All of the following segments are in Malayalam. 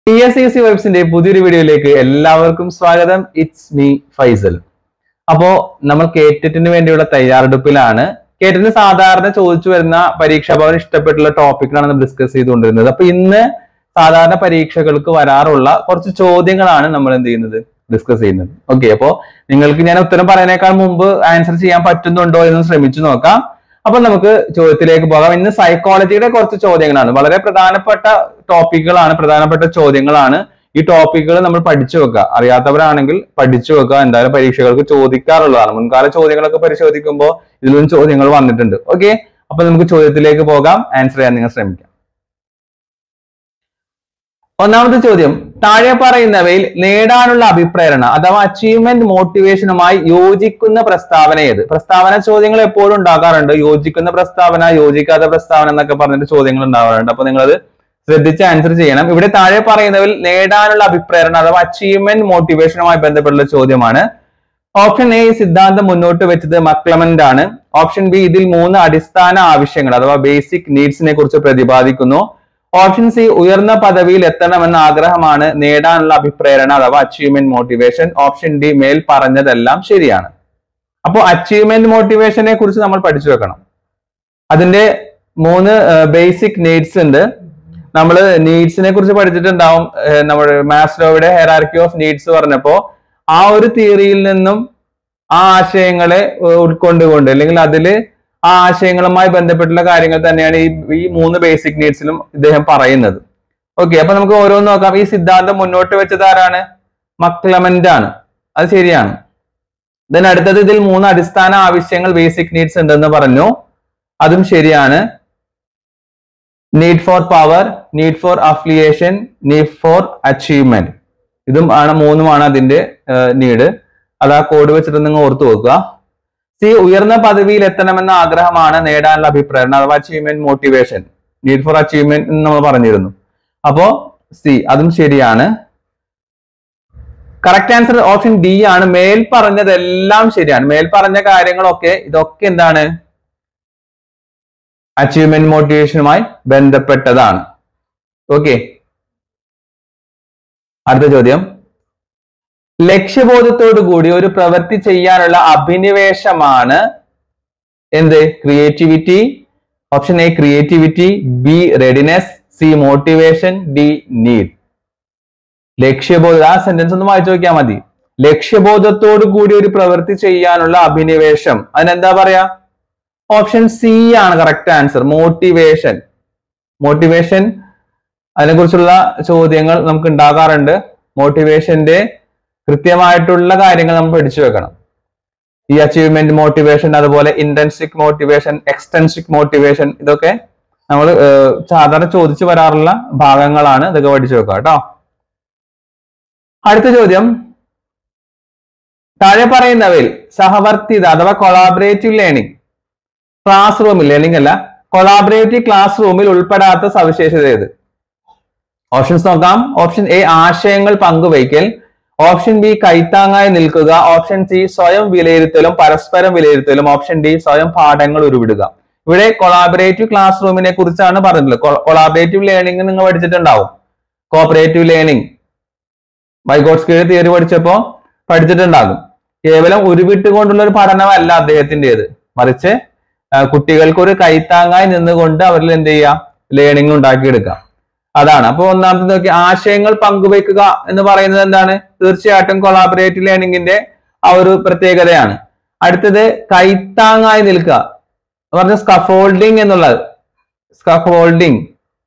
ടി എസ് സി സി വെബ്സിന്റെ പുതിയൊരു വീഡിയോയിലേക്ക് എല്ലാവർക്കും സ്വാഗതം ഇറ്റ്സ് മീ ഫൈസൽ അപ്പോ നമ്മൾ കേറ്ററ്റിന് വേണ്ടിയുള്ള തയ്യാറെടുപ്പിലാണ് കേറ്ററ്റിന് സാധാരണ ചോദിച്ചു വരുന്ന പരീക്ഷാ ഭവൻ ഇഷ്ടപ്പെട്ടുള്ള ടോപ്പിക്കിലാണ് നമ്മൾ ഡിസ്കസ് ചെയ്തുകൊണ്ടിരുന്നത് അപ്പൊ ഇന്ന് സാധാരണ പരീക്ഷകൾക്ക് വരാറുള്ള കുറച്ച് ചോദ്യങ്ങളാണ് നമ്മൾ എന്ത് ചെയ്യുന്നത് ഡിസ്കസ് ചെയ്യുന്നത് ഓക്കെ അപ്പോ നിങ്ങൾക്ക് ഞാൻ ഉത്തരം പറയുന്നേക്കാൾ മുമ്പ് ആൻസർ ചെയ്യാൻ പറ്റുന്നുണ്ടോ എന്ന് ശ്രമിച്ചു നോക്കാം അപ്പൊ നമുക്ക് ചോദ്യത്തിലേക്ക് പോകാം ഇന്ന് സൈക്കോളജിയുടെ കുറച്ച് ചോദ്യങ്ങളാണ് വളരെ പ്രധാനപ്പെട്ട ടോപ്പിക്കുകളാണ് പ്രധാനപ്പെട്ട ചോദ്യങ്ങളാണ് ഈ ടോപ്പിക്കുകൾ നമ്മൾ പഠിച്ചു വെക്കുക അറിയാത്തവരാണെങ്കിൽ പഠിച്ചു വെക്കുക എന്തായാലും പരീക്ഷകൾക്ക് ചോദിക്കാറുള്ളതാണ് മുൻകാല ചോദ്യങ്ങളൊക്കെ പരിശോധിക്കുമ്പോൾ ഇതിലും ചോദ്യങ്ങൾ വന്നിട്ടുണ്ട് ഓക്കെ അപ്പൊ നമുക്ക് ചോദ്യത്തിലേക്ക് പോകാം ആൻസർ ചെയ്യാൻ നിങ്ങൾ ശ്രമിക്കാം ഒന്നാമത്തെ ചോദ്യം താഴെ പറയുന്നവയിൽ നേടാനുള്ള അഭിപ്രേരണ അഥവാ അച്ചീവ്മെന്റ് മോട്ടിവേഷനുമായി യോജിക്കുന്ന പ്രസ്താവന ഏത് പ്രസ്താവന ചോദ്യങ്ങൾ എപ്പോഴും ഉണ്ടാകാറുണ്ട് യോജിക്കുന്ന പ്രസ്താവന യോജിക്കാത്ത പ്രസ്താവന എന്നൊക്കെ പറഞ്ഞിട്ട് ചോദ്യങ്ങൾ ഉണ്ടാവാറുണ്ട് അപ്പൊ നിങ്ങളത് ശ്രദ്ധിച്ച് ആൻസർ ചെയ്യണം ഇവിടെ താഴെ പറയുന്നവയിൽ നേടാനുള്ള അഭിപ്രേരണ അഥവാ അച്ചീവ്മെന്റ് മോട്ടിവേഷനുമായി ബന്ധപ്പെട്ടുള്ള ചോദ്യമാണ് ഓപ്ഷൻ എ ഈ സിദ്ധാന്തം മുന്നോട്ട് വെച്ചത് മക്ലമന്റ് ആണ് ഓപ്ഷൻ ബി ഇതിൽ മൂന്ന് അടിസ്ഥാന ആവശ്യങ്ങൾ അഥവാ ബേസിക് നീഡ്സിനെ കുറിച്ച് പ്രതിപാദിക്കുന്നു ഓപ്ഷൻ സി ഉയർന്ന പദവിയിൽ എത്തണമെന്ന ആഗ്രഹമാണ് നേടാനുള്ള അഭിപ്രേരണ അഥവാ അച്ചീവ്മെന്റ് മോട്ടിവേഷൻ ഓപ്ഷൻ ഡി മേൽ പറഞ്ഞതെല്ലാം ശരിയാണ് അപ്പോൾ അച്ചീവ്മെന്റ് മോട്ടിവേഷനെ കുറിച്ച് നമ്മൾ പഠിച്ചു വെക്കണം അതിന്റെ മൂന്ന് ബേസിക് നീഡ്സ് ഉണ്ട് നമ്മൾ നീഡ്സിനെ കുറിച്ച് പഠിച്ചിട്ടുണ്ടാവും ഏഹ് നമ്മുടെ മാസ്ലോയുടെ ഹെറാർക്കി ഓഫ് നീഡ്സ് പറഞ്ഞപ്പോ ആ ഒരു തിയറിയിൽ നിന്നും ആ ആശയങ്ങളെ ഏഹ് ഉൾക്കൊണ്ടുകൊണ്ട് അല്ലെങ്കിൽ അതില് ആ ആശയങ്ങളുമായി ബന്ധപ്പെട്ടുള്ള കാര്യങ്ങൾ തന്നെയാണ് ഈ ഈ മൂന്ന് ബേസിക് നീഡ്സിലും ഇദ്ദേഹം പറയുന്നത് ഓക്കെ അപ്പൊ നമുക്ക് ഓരോന്ന് നോക്കാം ഈ സിദ്ധാന്തം മുന്നോട്ട് വെച്ചത് ആരാണ് മക്ലമന്റ് ആണ് അത് ശരിയാണ് ദെൻ അടുത്തത് ഇതിൽ മൂന്ന് അടിസ്ഥാന ആവശ്യങ്ങൾ ബേസിക് നീഡ്സ് ഉണ്ടെന്ന് പറഞ്ഞു അതും ശരിയാണ് need for power need for affiliation need for achievement ഇതും ആണ് മൂന്നുമാണ് അതിന്റെ നീഡ് അത് ആ കോഡ് വെച്ചിട്ട് നിങ്ങൾ ഓർത്തു വെക്കുക സി ഉയർന്ന പദവിയിൽ എത്തണമെന്ന ആഗ്രഹമാണ് നേടാനുള്ള അഭിപ്രായം അഥവാ achievement motivation need for achievement എന്ന് നമ്മൾ പറഞ്ഞിരുന്നു അപ്പോ സി അതും ശരിയാണ് കറക്റ്റ് ആൻസർ ഓപ്ഷൻ ഡി ആണ് മേൽ പറഞ്ഞതെല്ലാം ശരിയാണ് മേൽ പറഞ്ഞ കാര്യങ്ങളൊക്കെ ഇതൊക്കെ എന്താണ് അച്ചീവ്മെന്റ് മോട്ടിവേഷനുമായി ബന്ധപ്പെട്ടതാണ് ഓക്കെ അടുത്ത ചോദ്യം ലക്ഷ്യബോധത്തോടു കൂടി ഒരു പ്രവൃത്തി ചെയ്യാനുള്ള അഭിനിവേശമാണ് എന്ത് creativity option A creativity B readiness C motivation D need ലക്ഷ്യബോധം ആ സെന്റൻസ് ഒന്ന് വായിച്ചു നോക്കിയാൽ മതി ലക്ഷ്യബോധത്തോടു കൂടി ഒരു പ്രവൃത്തി ചെയ്യാനുള്ള അഭിനിവേശം അതിനെന്താ പറയാ ഓപ്ഷൻ സി ആണ് കറക്റ്റ് ആൻസർ മോട്ടിവേഷൻ മോട്ടിവേഷൻ അതിനെക്കുറിച്ചുള്ള ചോദ്യങ്ങൾ നമുക്ക് ഉണ്ടാകാറുണ്ട് മോട്ടിവേഷന്റെ കൃത്യമായിട്ടുള്ള കാര്യങ്ങൾ നമ്മൾ പഠിച്ചു വെക്കണം ഈ അച്ചീവ്മെന്റ് മോട്ടിവേഷൻ അതുപോലെ ഇന്റൻസിക് മോട്ടിവേഷൻ എക്സ്റ്റൻസിക് മോട്ടിവേഷൻ ഇതൊക്കെ നമ്മൾ സാധാരണ ചോദിച്ചു വരാറുള്ള ഭാഗങ്ങളാണ് ഇതൊക്കെ പഠിച്ചു വെക്കുക കേട്ടോ അടുത്ത ചോദ്യം താഴെ പറയുന്നവയിൽ സഹവർത്തിത അഥവാ കൊളാബറേറ്റീവ് ലേണിംഗ് ക്ലാസ് റൂമിൽ ലേണിംഗ് അല്ല കൊളാബറേറ്റീവ് ക്ലാസ് റൂമിൽ ഉൾപ്പെടാത്ത സവിശേഷത ഏത് ഓപ്ഷൻസ് നോക്കാം ഓപ്ഷൻ എ ആശയങ്ങൾ പങ്കുവയ്ക്കൽ ഓപ്ഷൻ ബി കൈത്താങ്ങായി നിൽക്കുക ഓപ്ഷൻ സി സ്വയം വിലയിരുത്തലും പരസ്പരം വിലയിരുത്തലും ഓപ്ഷൻ ഡി സ്വയം പാഠങ്ങൾ ഉരുവിടുക ഇവിടെ കൊളാബറേറ്റീവ് ക്ലാസ് റൂമിനെ കുറിച്ചാണ് പറഞ്ഞിട്ടുള്ളത് കൊളാബറേറ്റീവ് ലേണിംഗ് നിങ്ങൾ പഠിച്ചിട്ടുണ്ടാവും കോപ്പറേറ്റീവ് ലേണിംഗ് വൈഗോട്സ്കിയുടെ തിയറി പഠിച്ചപ്പോ പഠിച്ചിട്ടുണ്ടാകും കേവലം ഉരുവിട്ടുകൊണ്ടുള്ള ഒരു പഠനമല്ല അദ്ദേഹത്തിൻ്റെത് മറിച്ച് ആ, കുട്ടികൾക്ക് ഒരു കൈത്താങ്ങായി നിന്നുകൊണ്ട് അവരിൽ എന്ത് ചെയ്യുക ലേണിംഗ് ഉണ്ടാക്കിയെടുക്കാം അതാണ് അപ്പൊ ഒന്നാമത്തെ നോക്കി ആശയങ്ങൾ പങ്കുവെക്കുക എന്ന് പറയുന്നത് എന്താണ് തീർച്ചയായിട്ടും കൊളാബറേറ്റീവ് ലേണിംഗിന്റെ ആ ഒരു പ്രത്യേകതയാണ് അടുത്തത് കൈത്താങ്ങായി നിൽക്കുക പറഞ്ഞ സ്കഫോൾഡിംഗ് എന്നുള്ളത് സ്കഫോൾഡിംഗ്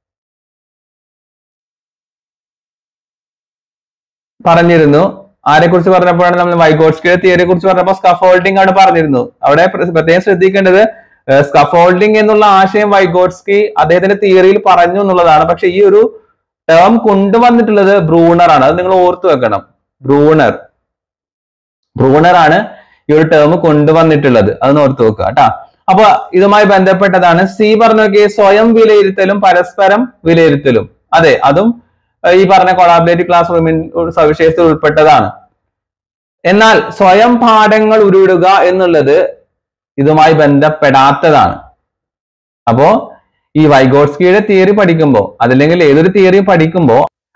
പറഞ്ഞിരുന്നു ആരെ കുറിച്ച് പറഞ്ഞപ്പോഴാണ് നമ്മൾ വൈഗോട്സ്കിയുടെ തിയറിയെ കുറിച്ച് പറഞ്ഞപ്പോൾ സ്കഫോൾഡിംഗ് ആണ് പറഞ്ഞിരുന്നു അവിടെ പ്ര- പ്രത്യേകം ശ്രദ്ധിക്കേണ്ടത് സ്കഫോൾഡിംഗ് എന്നുള്ള ആശയം വൈഗോട്സ്കി അദ്ദേഹത്തിന്റെ തിയറിയിൽ പറഞ്ഞു എന്നുള്ളതാണ് പക്ഷെ ഈ ഒരു ടേം കൊണ്ടുവന്നിട്ടുള്ളത് ബ്രൂണർ ആണ് അത് നിങ്ങൾ ഓർത്തു വെക്കണം ബ്രൂണർ ബ്രൂണർ ആണ് ഈ ഒരു ടേം കൊണ്ടുവന്നിട്ടുള്ളത് അതൊന്ന് ഓർത്തു വെക്കുക കേട്ടാ അപ്പൊ ഇതുമായി ബന്ധപ്പെട്ടതാണ് സി പറഞ്ഞു നോക്കിയേ സ്വയം വിലയിരുത്തലും പരസ്പരം വിലയിരുത്തലും അതെ അതും ഏഹ്, ഈ പറഞ്ഞ കൊളാബറേറ്റീവ് ക്ലാസ് റൂമിൻ സവിശേഷത ഉൾപ്പെട്ടതാണ് എന്നാൽ സ്വയം പാഠങ്ങൾ ഉരുവിടുക എന്നുള്ളത് ഇതുമായി ബന്ധപ്പെടാത്തതാണ് അപ്പോ ഈ വൈഗോട്സ്കിയുടെ തിയറി പഠിക്കുമ്പോൾ അതല്ലെങ്കിൽ ഏതൊരു തിയറി പഠിക്കുമ്പോൾ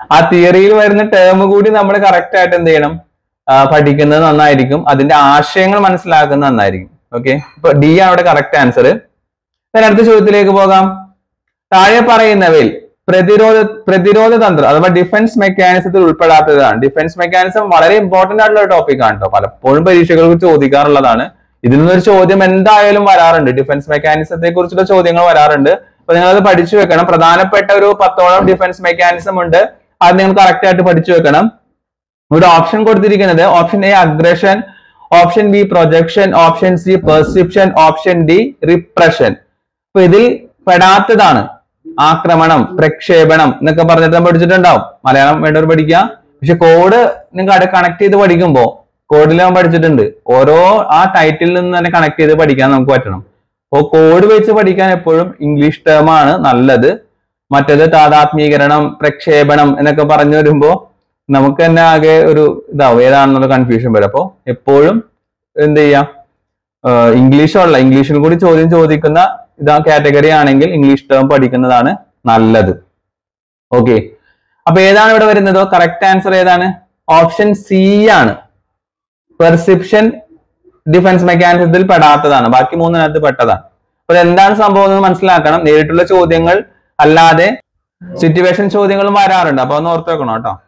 ആ തിയറിയിൽ വരുന്ന ടേം കൂടി നമ്മൾ കറക്റ്റ് ആയിട്ട് എന്ത് ചെയ്യണം ആ, പഠിക്കുന്നത് നന്നായിരിക്കും അതിന്റെ ആശയങ്ങൾ മനസ്സിലാക്കുന്നത് നന്നായിരിക്കും ഓക്കെ ഇപ്പൊ ഡി ആണ് അവിടെ കറക്റ്റ് ആൻസർ അടുത്ത ചോദ്യത്തിലേക്ക് പോകാം താഴെ പറയുന്നവയിൽ പ്രതിരോധ പ്രതിരോധ തന്ത്രം അഥവാ ഡിഫൻസ് മെക്കാനിസത്തിൽ ഉൾപ്പെടാത്തതാണ് ഡിഫൻസ് മെക്കാനിസം വളരെ ഇമ്പോർട്ടന്റ് ആയിട്ടുള്ള ഒരു ടോപ്പിക് ആണ് കേട്ടോ പലപ്പോഴും പരീക്ഷകൾക്ക് ചോദിക്കാറുള്ളതാണ് ഇതിൽ നിന്നൊരു ചോദ്യം എന്തായാലും വരാറുണ്ട് ഡിഫൻസ് മെക്കാനിസത്തെ കുറിച്ചുള്ള ചോദ്യങ്ങൾ വരാറുണ്ട് അപ്പൊ നിങ്ങൾ അത് പഠിച്ചു വെക്കണം പ്രധാനപ്പെട്ട ഒരു പത്തോളം ഡിഫൻസ് മെക്കാനിസം ഉണ്ട് അത് നിങ്ങൾ കറക്റ്റ് ആയിട്ട് പഠിച്ചു വെക്കണം ഇവിടെ ഓപ്ഷൻ കൊടുത്തിരിക്കുന്നത് option A aggression option B projection option C perception option D repression അപ്പൊ ഇതിൽ പെടാത്തതാണ് ആക്രമണം പ്രക്ഷേപണം എന്നൊക്കെ പറഞ്ഞിട്ട് നമ്മൾ പഠിച്ചിട്ടുണ്ടാവും മലയാളം വേണ്ടവർ പഠിക്കുക പക്ഷെ കോഡ് നിങ്ങൾ അവിടെ കണക്ട് ചെയ്ത് പഠിക്കുമ്പോ കോഡിൽ ഞാൻ പഠിച്ചിട്ടുണ്ട് ഓരോ ആ ടൈറ്റിൽ നിന്ന് തന്നെ കണക്ട് ചെയ്ത് പഠിക്കാൻ നമുക്ക് പറ്റണം അപ്പോൾ കോഡ് വെച്ച് പഠിക്കാൻ എപ്പോഴും ഇംഗ്ലീഷ് ടേം ആണ് നല്ലത് മറ്റേത് താതാത്മീകരണം പ്രക്ഷേപണം എന്നൊക്കെ പറഞ്ഞു വരുമ്പോ നമുക്ക് തന്നെ ആകെ ഒരു ഇതാവും ഏതാണെന്നുള്ള കൺഫ്യൂഷൻ വരും അപ്പോൾ എപ്പോഴും എന്ത് ചെയ്യാം ഇംഗ്ലീഷുള്ള ഇംഗ്ലീഷിൽ കൂടി ചോദ്യം ചോദിക്കുന്ന ഇതാ കാറ്റഗറി ആണെങ്കിൽ ഇംഗ്ലീഷ് ടേം പഠിക്കുന്നതാണ് നല്ലത് ഓക്കെ അപ്പൊ ഏതാണ് ഇവിടെ വരുന്നത് കറക്റ്റ് ആൻസർ ഏതാണ് ഓപ്ഷൻ സി ആണ് പെർസെപ്ഷൻ ഡിഫൻസ് മെക്കാനിസത്തിൽ പെടാത്തതാണ് ബാക്കി മൂന്നിനകത്ത് പെട്ടതാണ് അപ്പോൾ എന്താണ് സംഭവം എന്ന് മനസ്സിലാക്കണം നേരിട്ടുള്ള ചോദ്യങ്ങൾ അല്ലാതെ സിറ്റുവേഷൻ ചോദ്യങ്ങളും വരാറുണ്ട് അപ്പൊ ഒന്ന് ഓർത്ത് വെക്കണം കേട്ടോ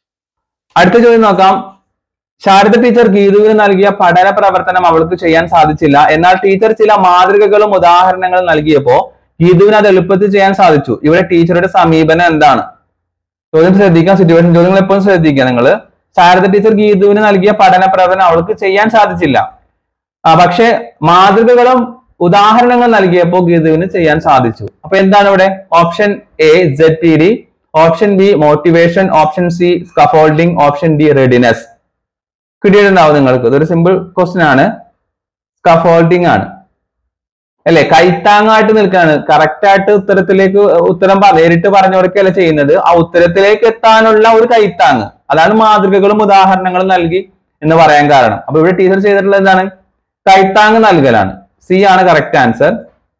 അടുത്ത ചോദ്യം നോക്കാം ശാരദ ടീച്ചർ ഗീതുവിന് നൽകിയ പഠന പ്രവർത്തനം അവൾക്ക് ചെയ്യാൻ സാധിച്ചില്ല എന്നാൽ ടീച്ചർ ചില മാതൃകകളും ഉദാഹരണങ്ങളും നൽകിയപ്പോ ഗീതുവിന് അത് എളുപ്പത്തിൽ ചെയ്യാൻ സാധിച്ചു ഇവിടെ ടീച്ചറുടെ സമീപനം എന്താണ് ചോദ്യം ശ്രദ്ധിക്കാം സിറ്റുവേഷൻ ചോദ്യങ്ങൾ എപ്പോഴും ശ്രദ്ധിക്കുക നിങ്ങൾ ശാരദ ടീച്ചർ ഗീതുവിന് നൽകിയ പഠന പ്രവർത്തനം അവൾക്ക് ചെയ്യാൻ സാധിച്ചില്ല ആ, പക്ഷെ മാതൃകകളും ഉദാഹരണങ്ങൾ നൽകിയപ്പോൾ ഗീതുവിന് ചെയ്യാൻ സാധിച്ചു അപ്പൊ എന്താണ് ഇവിടെ option A Z T D option B motivation option C scaffolding option D readiness കിട്ടിയിട്ടുണ്ടാവും നിങ്ങൾക്ക് ഇതൊരു സിമ്പിൾ ക്വസ്റ്റ്യൻ ആണ് സ്കഫോൾഡിംഗ് ആണ് അല്ലെ കൈത്താങ്ങായിട്ട് നിൽക്കാണ് കറക്റ്റ് ആയിട്ട് ഉത്തരത്തിലേക്ക് ഉത്തരം പ- നേരിട്ട് പറഞ്ഞു കൊടുക്കുകയല്ല ചെയ്യുന്നത് ആ ഉത്തരത്തിലേക്ക് എത്താനുള്ള ഒരു കൈത്താങ് അതാണ് മാതൃകകളും ഉദാഹരണങ്ങളും നൽകി എന്ന് പറയാൻ കാരണം അപ്പൊ ഇവിടെ ടീച്ചർ ചെയ്തിട്ടുള്ളത് എന്താണ് കൈത്താങ് നൽകലാണ് സി ആണ് കറക്റ്റ് ആൻസർ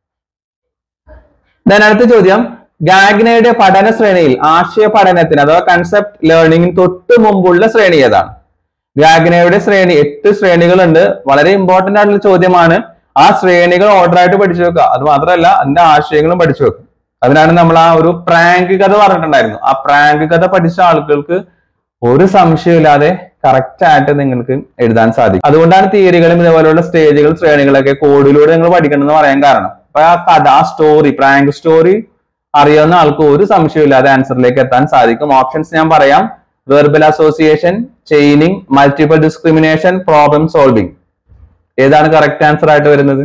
ദെൻ അടുത്ത ചോദ്യം ഗാഗ്നയുടെ പഠന ശ്രേണിയിൽ ആശയ പഠനത്തിന് അഥവാ കൺസെപ്റ്റ് ലേണിംഗിന് തൊട്ട് മുമ്പുള്ള ശ്രേണി ഏതാണ് ഗാഗ്നയുടെ ശ്രേണി എട്ട് ശ്രേണികളുണ്ട് വളരെ ഇമ്പോർട്ടന്റ് ആയിട്ടുള്ള ചോദ്യമാണ് ആ ശ്രേണികൾ ഓർഡർ ആയിട്ട് പഠിച്ചു വെക്കുക അത് മാത്രമല്ല അതിന്റെ ആശയങ്ങളും പഠിച്ചു വെക്കും അതിനാണ് നമ്മൾ ആ ഒരു പ്രാങ്ക് കഥ പറഞ്ഞിട്ടുണ്ടായിരുന്നു ആ പ്രാങ്ക് കഥ പഠിച്ച ആളുകൾക്ക് ഒരു സംശയമില്ലാതെ കറക്റ്റ് ആയിട്ട് നിങ്ങൾക്ക് എഴുതാൻ സാധിക്കും അതുകൊണ്ടാണ് തിയറികളും ഇതേപോലെയുള്ള സ്റ്റേജുകൾ ശ്രേണികളൊക്കെ കോഡിലൂടെ നിങ്ങൾ പഠിക്കണമെന്ന് പറയാൻ കാരണം അപ്പൊ ആ കഥ ആ സ്റ്റോറി പ്രാങ്ക് സ്റ്റോറി അറിയാവുന്ന ആൾക്ക് ഒരു സംശയമില്ലാതെ ആൻസറിലേക്ക് എത്താൻ സാധിക്കും ഓപ്ഷൻസ് ഞാൻ പറയാം verbal association chaining multiple discrimination problem solving ഏതാണ് കറക്റ്റ് ആൻസർ ആയിട്ട് വരുന്നത്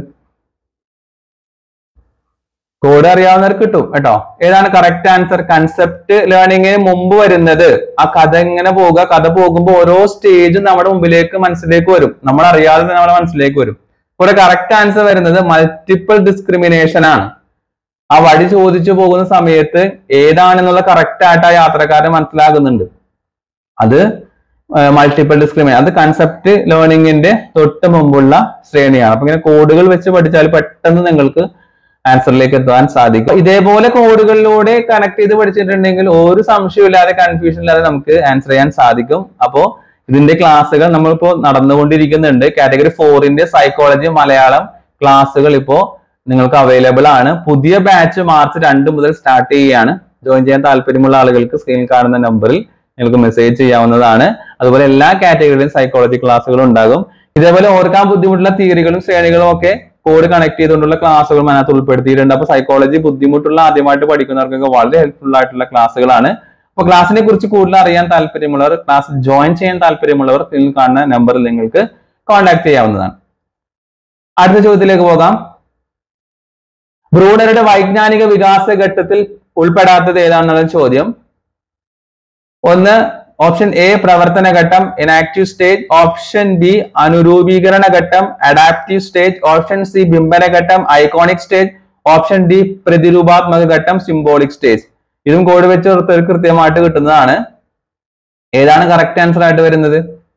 കോഡ് അറിയാവുന്നവർക്ക് കിട്ടും കേട്ടോ ഏതാണ് കറക്റ്റ് ആൻസർ കൺസെപ്റ്റ് ലേണിംഗിന് മുമ്പ് വരുന്നത് ആ കഥ എങ്ങനെ പോകുക കഥ പോകുമ്പോൾ ഓരോ സ്റ്റേജും നമ്മുടെ മുമ്പിലേക്ക് മനസ്സിലേക്ക് വരും നമ്മൾ അറിയാതെ തന്നെ നമ്മുടെ മനസ്സിലേക്ക് വരും ഇവിടെ കറക്റ്റ് ആൻസർ വരുന്നത് മൾട്ടിപ്പിൾ ഡിസ്ക്രിമിനേഷൻ ആണ് ആ വഴി ചോദിച്ചു പോകുന്ന സമയത്ത് ഏതാണെന്നുള്ള കറക്റ്റ് ആയിട്ട് ആ യാത്രക്കാരൻ മനസ്സിലാകുന്നുണ്ട് അത് മൾട്ടിപ്പിൾ ഡിസ്ക്രിമിനേഷൻ അത് കൺസെപ്റ്റ് ലേണിംഗിന്റെ തൊട്ട് മുമ്പുള്ള ശ്രേണിയാണ് അപ്പൊ ഇങ്ങനെ കോഡുകൾ വെച്ച് പഠിച്ചാൽ പെട്ടെന്ന് നിങ്ങൾക്ക് ആൻസറിലേക്ക് എത്താൻ സാധിക്കും ഇതേപോലെ കോഡുകളിലൂടെ കണക്ട് ചെയ്ത് പഠിച്ചിട്ടുണ്ടെങ്കിൽ ഒരു സംശയമില്ലാതെ കൺഫ്യൂഷൻ ഇല്ലാതെ നമുക്ക് ആൻസർ ചെയ്യാൻ സാധിക്കും അപ്പോ ഇതിന്റെ ക്ലാസ്സുകൾ നമ്മളിപ്പോ നടന്നുകൊണ്ടിരിക്കുന്നുണ്ട് കാറ്റഗറി ഫോറിന്റെ സൈക്കോളജി മലയാളം ക്ലാസ്സുകൾ ഇപ്പോ നിങ്ങൾക്ക് അവൈലബിൾ ആണ് പുതിയ ബാച്ച് മാർച്ച് രണ്ട് മുതൽ സ്റ്റാർട്ട് ചെയ്യുകയാണ് ജോയിൻ ചെയ്യാൻ താല്പര്യമുള്ള ആളുകൾക്ക് സ്ക്രീനിൽ കാണുന്ന നമ്പറിൽ നിങ്ങൾക്ക് മെസ്സേജ് ചെയ്യാവുന്നതാണ് അതുപോലെ എല്ലാ കാറ്റഗറിയിലും സൈക്കോളജി ക്ലാസ്സുകളും ഉണ്ടാകും ഇതേപോലെ ഓർക്കാൻ ബുദ്ധിമുട്ടുള്ള തിയറികളും ശ്രേണികളും ഒക്കെ കോഡ് കണക്ട് ചെയ്തുകൊണ്ടുള്ള ക്ലാസ്സുകളും അതിനകത്ത് ഉൾപ്പെടുത്തിയിട്ടുണ്ട് അപ്പൊ സൈക്കോളജി ബുദ്ധിമുട്ടുള്ള ആദ്യമായിട്ട് പഠിക്കുന്നവർക്കൊക്കെ വളരെ ഹെൽപ്ഫുൾ ആയിട്ടുള്ള ക്ലാസ്സുകളാണ് അപ്പൊ ക്ലാസ്സിനെ കുറിച്ച് കൂടുതൽ അറിയാൻ താല്പര്യമുള്ളവർ ക്ലാസ് ജോയിൻ ചെയ്യാൻ താല്പര്യമുള്ളവർ സ്ക്രീനിൽ കാണുന്ന നമ്പറിൽ നിങ്ങൾക്ക് കോൺടാക്ട് ചെയ്യാവുന്നതാണ് അടുത്ത ചോദ്യത്തിലേക്ക് പോകാം ബ്രൂണറുടെ വൈജ്ഞാനിക വികാസ ഘട്ടത്തിൽ ഉൾപ്പെടാത്തത് ഏതാണെന്നുള്ള ചോദ്യം ഒന്ന് ഓപ്ഷൻ എ പ്രവർത്തന ഘട്ടം ഇനാക്റ്റീവ് സ്റ്റേജ് ഓപ്ഷൻ ബി അനുരൂപീകരണ ഘട്ടം അഡാപ്റ്റീവ് സ്റ്റേജ് ഓപ്ഷൻ സി ബിംബന ഘട്ടം ഐക്കോണിക് സ്റ്റേജ് ഓപ്ഷൻ ഡി പ്രതിരൂപാത്മക ഘട്ടം സിംബോളിക് സ്റ്റേജ് ഇതും കോഡ് വെച്ച് ഓർത്തവർക്ക് കൃത്യമായിട്ട് കിട്ടുന്നതാണ് ഏതാണ് കറക്റ്റ് ആൻസർ ആയിട്ട് വരുന്നത്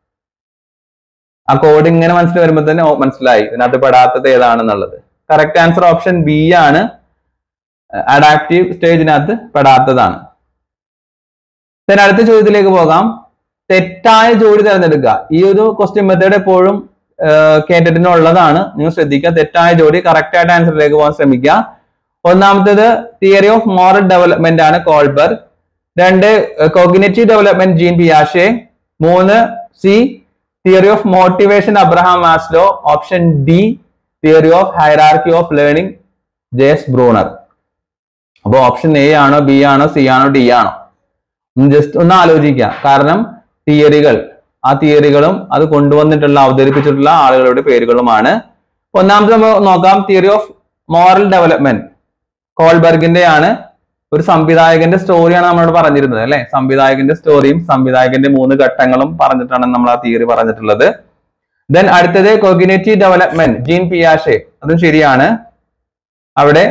ആ കോഡ് ഇങ്ങനെ മനസ്സിൽ വരുമ്പോൾ തന്നെ ഓ, മനസ്സിലായി ഇതിനകത്ത് പെടാത്തത് ഏതാണെന്നുള്ളത് കറക്റ്റ് ആൻസർ ഓപ്ഷൻ ബി ആണ് അഡാപ്റ്റീവ് സ്റ്റേജിനകത്ത് പെടാത്തതാണ് then അടുത്ത ചോദ്യത്തിലേക്ക് പോകാം തെറ്റായ ജോഡി തിരഞ്ഞെടുക്കുക ഈ ഒരു ക്വസ്റ്റ്യൻ മെത്തേഡ് എപ്പോഴും കേട്ടിട്ടിന് ഉള്ളതാണ് നിങ്ങൾ ശ്രദ്ധിക്കുക തെറ്റായ ജോഡി കറക്റ്റ് ആയിട്ട് ആൻസറിലേക്ക് പോകാൻ ശ്രമിക്കുക ഒന്നാമത്തേത് തിയറി ഓഫ് മോറൽ ഡെവലപ്മെന്റ് ആണ് കോൾബർഗ് രണ്ട് കോഗ്നേറ്റീവ് ഡെവലപ്മെന്റ് ജീൻ പിയാഷെ മൂന്ന് C theory of motivation Abraham Maslow option D theory of hierarchy of learning Jess Bruner അപ്പോൾ ഓപ്ഷൻ എ ആണോ ബി ആണോ സി ആണോ ഡി ആണോ ജസ്റ്റ് ഒന്ന് ആലോചിക്കുക കാരണം തിയറികൾ ആ തിയറികളും അത് കൊണ്ടുവന്നിട്ടുള്ള അവതരിപ്പിച്ചിട്ടുള്ള ആളുകളുടെ പേരുകളുമാണ് ഒന്നാമത് നമ്മൾ നോക്കാം തിയറി ഓഫ് മോറൽ ഡെവലപ്മെന്റ് കോൾബർഗിന്റെ ആണ് ഒരു സംവിധായകന്റെ സ്റ്റോറിയാണ് നമ്മളോട് പറഞ്ഞിരുന്നത് അല്ലെ സംവിധായകന്റെ സ്റ്റോറിയും സംവിധായകന്റെ മൂന്ന് ഘട്ടങ്ങളും പറഞ്ഞിട്ടാണ് നമ്മൾ ആ തിയറി പറഞ്ഞിട്ടുള്ളത് ദെൻ അടുത്തത് കോഗ്നേറ്റീവ് ഡെവലപ്മെന്റ് ജീൻ പിയാഷെ അതും ശരിയാണ് അവിടെ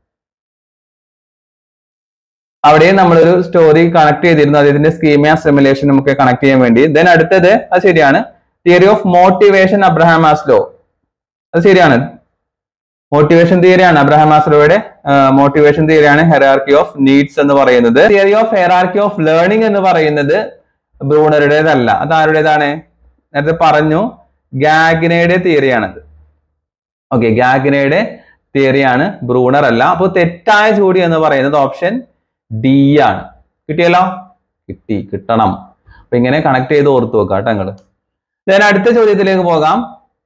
അവിടെ നമ്മളൊരു സ്റ്റോറി കണക്ട് ചെയ്തിരുന്നു അതിന്റെ സ്കീമ സിമുലേഷൻ നമുക്ക് കണക്ട് ചെയ്യാൻ വേണ്ടി ദെൻ അടുത്തത് അത് ശരിയാണ് theory of motivation Abraham Maslow അത് ശരിയാണ് മോട്ടിവേഷൻ തിയറിയാണ് അബ്രഹാം മാസ്ലോയുടെ മോട്ടിവേഷൻ തിയറിയാണ് ഹെറാർക്കി ഓഫ് നീഡ്സ് എന്ന് പറയുന്നത് theory of hierarchy of learning എന്ന് പറയുന്നത് ബ്രൂണറുടേതല്ല അത് ആരുടേതാണ് നേരത്തെ പറഞ്ഞു ഗാഗിനയുടെ തിയറിയാണത് ഓക്കെ ഗാഗിനയുടെ തിയറിയാണ് ബ്രൂണർ അല്ല അപ്പോൾ തെറ്റായ ജോഡി എന്ന് പറയുന്നത് ഓപ്ഷൻ ഡി ആണ് കിട്ടിയല്ലോ കിട്ടി കിട്ടണം അപ്പൊ ഇങ്ങനെ കണക്ട് ചെയ്ത് ഓർത്തു വെക്കാം കേട്ടോ നിങ്ങള് ഞാൻ അടുത്ത ചോദ്യത്തിലേക്ക് പോകാം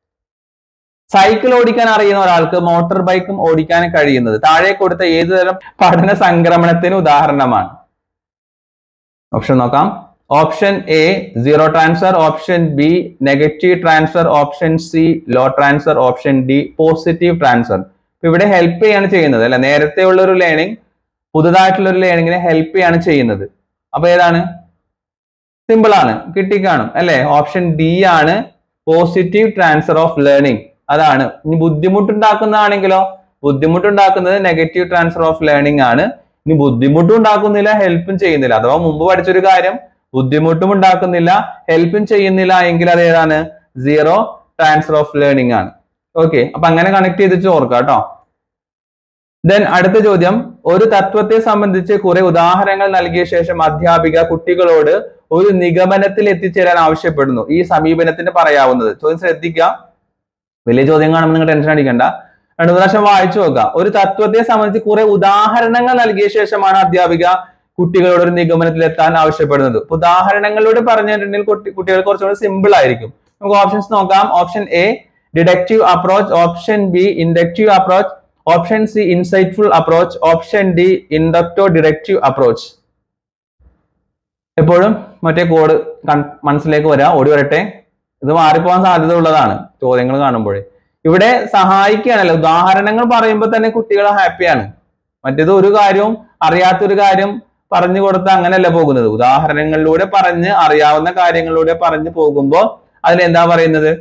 സൈക്കിൾ ഓടിക്കാൻ അറിയുന്ന ഒരാൾക്ക് മോട്ടോർ ബൈക്കും ഓടിക്കാൻ കഴിയുന്നത് താഴെ കൊടുത്ത ഏതു തരം പഠന സംക്രമണത്തിന് ഉദാഹരണമാണ് ഓപ്ഷൻ നോക്കാം option A zero transfer option B negative transfer option C low transfer option D positive transfer ഇവിടെ ഹെൽപ്പ് ചെയ്യാണ് ചെയ്യുന്നത് അല്ലെ നേരത്തെ ഉള്ള ഒരു ലേണിംഗ് പുതുതായിട്ടുള്ള ഒരു ലേണിങ്ങിനെ ഹെൽപ്പ് ചെയ്യാണ് ചെയ്യുന്നത് അപ്പൊ ഏതാണ് സിമ്പിൾ ആണ് കിട്ടിക്കാണും അല്ലെ ഓപ്ഷൻ ഡി ആണ് പോസിറ്റീവ് ട്രാൻസ്ഫർ ഓഫ് ലേണിംഗ് അതാണ് ഇനി ബുദ്ധിമുട്ടുണ്ടാക്കുന്നതാണെങ്കിലോ ബുദ്ധിമുട്ടുണ്ടാക്കുന്നത് നെഗറ്റീവ് ട്രാൻസ്ഫർ ഓഫ് ലേണിംഗ് ആണ് ഇനി ബുദ്ധിമുട്ടും ഉണ്ടാക്കുന്നില്ല ഹെൽപ്പും ചെയ്യുന്നില്ല അഥവാ മുമ്പ് പഠിച്ചൊരു കാര്യം ബുദ്ധിമുട്ടും ഉണ്ടാക്കുന്നില്ല ഹെൽപ്പും ചെയ്യുന്നില്ല എങ്കിൽ അത് ഏതാണ് സീറോ ട്രാൻസ്ഫർ ഓഫ് ലേണിംഗ് ആണ് ഓക്കെ അപ്പൊ അങ്ങനെ കണക്ട് ചെയ്തിട്ട് ഓർക്കാം കേട്ടോ ദെൻ അടുത്ത ചോദ്യം ഒരു തത്വത്തെ സംബന്ധിച്ച് കുറെ ഉദാഹരണങ്ങൾ നൽകിയ ശേഷം അധ്യാപിക കുട്ടികളോട് ഒരു നിഗമനത്തിൽ എത്തിച്ചേരാൻ ആവശ്യപ്പെടുന്നു ഈ സമീപനത്തിന് പറയാവുന്നത് ചോദ്യം ശ്രദ്ധിക്കുക വലിയ ചോദ്യം കാണുമ്പോൾ നിങ്ങൾ ടെൻഷൻ അടിക്കണ്ട രണ്ടു പ്രാവശ്യം വായിച്ചു നോക്കുക ഒരു തത്വത്തെ സംബന്ധിച്ച് കുറെ ഉദാഹരണങ്ങൾ നൽകിയ ശേഷമാണ് അധ്യാപിക കുട്ടികളോട് ഒരു നിഗമനത്തിൽ എത്താൻ ആവശ്യപ്പെടുന്നത് ഇപ്പൊ ഉദാഹരണങ്ങളിലൂടെ പറഞ്ഞിട്ടുണ്ടെങ്കിൽ കുട്ടി- കുട്ടികൾ കുറച്ചുകൂടി സിമ്പിൾ ആയിരിക്കും നമുക്ക് ഓപ്ഷൻസ് നോക്കാം option A deductive approach option B inductive approach option C insightful approach option D inducto deductive approach എപ്പോഴും മറ്റേ കോഡ് മനസ്സിലേക്ക് വരാം ഓടി വരട്ടെ ഇത് മാറിപ്പോകാൻ സാധ്യത ഉള്ളതാണ് ചോദ്യങ്ങൾ കാണുമ്പോഴേ ഇവിടെ സഹായിക്കുകയാണല്ലോ ഉദാഹരണങ്ങൾ പറയുമ്പോൾ തന്നെ കുട്ടികൾ ഹാപ്പിയാണ് മറ്റേത് ഒരു കാര്യവും അറിയാത്തൊരു കാര്യം പറഞ്ഞു കൊടുത്ത അങ്ങനെയല്ല പോകുന്നത് ഉദാഹരണങ്ങളിലൂടെ പറഞ്ഞ് അറിയാവുന്ന കാര്യങ്ങളിലൂടെ പറഞ്ഞു പോകുമ്പോൾ അതിലെന്താ പറയുന്നത്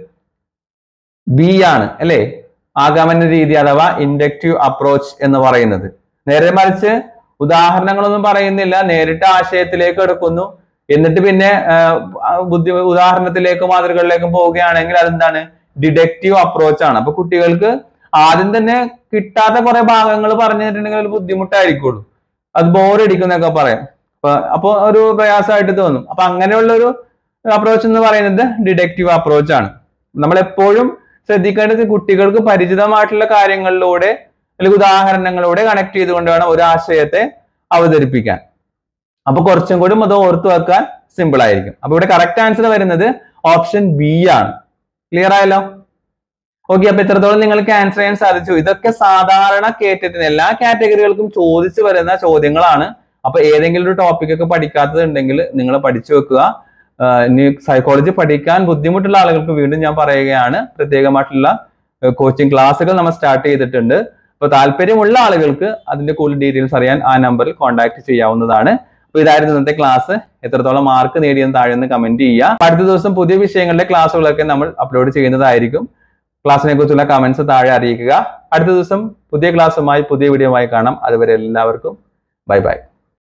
ബി ആണ് അല്ലെ ആഗമന രീതി അഥവാ ഇൻഡക്റ്റീവ് അപ്രോച്ച് എന്ന് പറയുന്നത് നേരെ മറിച്ച് ഉദാഹരണങ്ങളൊന്നും പറയുന്നില്ല നേരിട്ട് ആശയത്തിലേക്ക് എടുക്കുന്നു എന്നിട്ട് പിന്നെ ആ, ബുദ്ധി ഉദാഹരണത്തിലേക്കും മാതൃകകളിലേക്കും പോവുകയാണെങ്കിൽ അതെന്താണ് ഡിഡക്റ്റീവ് അപ്രോച്ച് ആണ് അപ്പൊ കുട്ടികൾക്ക് ആദ്യം തന്നെ കിട്ടാത്ത കുറെ ഭാഗങ്ങൾ പറഞ്ഞു തന്നിട്ടുണ്ടെങ്കിൽ ഒരു ബുദ്ധിമുട്ടായിരിക്കുള്ളൂ അത് ബോറടിക്കുന്നൊക്കെ പറയാം അപ്പൊ അപ്പൊ ഒരു പ്രയാസമായിട്ട് തോന്നും അപ്പൊ അങ്ങനെയുള്ള ഒരു അപ്രോച്ച് എന്ന് പറയുന്നത് ഡിഡക്റ്റീവ് അപ്രോച്ച് ആണ് നമ്മൾ എപ്പോഴും ശ്രദ്ധിക്കേണ്ടത് കുട്ടികൾക്ക് പരിചിതമായിട്ടുള്ള കാര്യങ്ങളിലൂടെ അല്ലെങ്കിൽ ഉദാഹരണങ്ങളിലൂടെ കണക്ട് ചെയ്തുകൊണ്ട് വേണം ഒരു ആശയത്തെ അവതരിപ്പിക്കാൻ അപ്പൊ കുറച്ചും കൂടി അത് ഓർത്തു വെക്കാൻ സിമ്പിൾ ആയിരിക്കും അപ്പൊ ഇവിടെ കറക്റ്റ് ആൻസർ വരുന്നത് ഓപ്ഷൻ ബി ആണ് ക്ലിയർ ആയല്ലോ ഓക്കെ അപ്പൊ ഇത്രത്തോളം നിങ്ങൾക്ക് ആൻസർ ചെയ്യാൻ സാധിച്ചു ഇതൊക്കെ സാധാരണ കേട്ടിട്ട് എല്ലാ കാറ്റഗറികൾക്കും ചോദിച്ചു വരുന്ന ചോദ്യങ്ങളാണ് അപ്പൊ ഏതെങ്കിലും ഒരു ടോപ്പിക് ഒക്കെ പഠിക്കാത്തത് ഉണ്ടെങ്കിൽ നിങ്ങൾ പഠിച്ചു വെക്കുക ആഹ് ഇനി സൈക്കോളജി പഠിക്കാൻ ബുദ്ധിമുട്ടുള്ള ആളുകൾക്ക് വീണ്ടും ഞാൻ പറയുകയാണ് പ്രത്യേകമായിട്ടുള്ള കോച്ചിങ് ക്ലാസ്സുകൾ നമ്മൾ സ്റ്റാർട്ട് ചെയ്തിട്ടുണ്ട് അപ്പൊ താല്പര്യമുള്ള ആളുകൾക്ക് അതിന്റെ കൂടുതൽ ഡീറ്റെയിൽസ് അറിയാൻ ആ നമ്പറിൽ കോൺടാക്ട് ചെയ്യാവുന്നതാണ് അപ്പൊ ഇതായിരുന്നു ഇന്നത്തെ ക്ലാസ് എത്രത്തോളം മാർക്ക് നേടിയെന്ന് താഴെ നിന്ന് കമന്റ് ചെയ്യുക അപ്പൊ അടുത്ത ദിവസം പുതിയ വിഷയങ്ങളുടെ ക്ലാസ്സുകളൊക്കെ നമ്മൾ അപ്ലോഡ് ചെയ്യുന്നതായിരിക്കും ക്ലാസ്സിനെ കുറിച്ചുള്ള കമന്റ്സ് താഴെ അറിയിക്കുക അടുത്ത ദിവസം പുതിയ ക്ലാസ്സുമായി പുതിയ വീഡിയോയുമായി കാണാം അതുവരെ എല്ലാവർക്കും ബൈ ബൈ